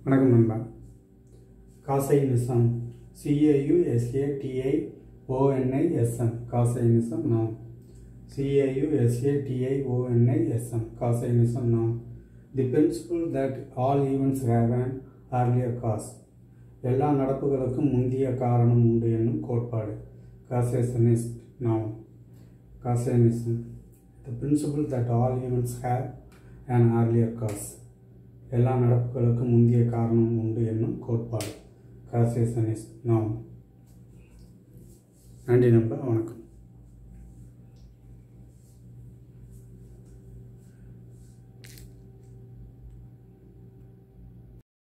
வணக்கம் நண்பா காசைனிசம் சிஏயுஎஸ்ஏடிஐ ஓஎன்ஐஎஸ்எம் காசைனிசம் நாம் சிஏயுஎஸ்ஏடிஐ ஓஎன்ஐஎஸ்எம் காசைனிசம் நாம் the principle that all events have an earlier cause எல்லா நடப்புகளுக்கும் முந்திய காரணம் உண்டு என்னும் கோட்பாடு காசேசனிஸ்ட் நாம் காசேனிசம் the principle that all events have an earlier cause எல்லா நடப்புகளுக்கும் முந்திய காரணம் உண்டு என்னும் கோட்பாடு காசேசனிஸ்ட் நாம் நன்றி நண்பா வணக்கம்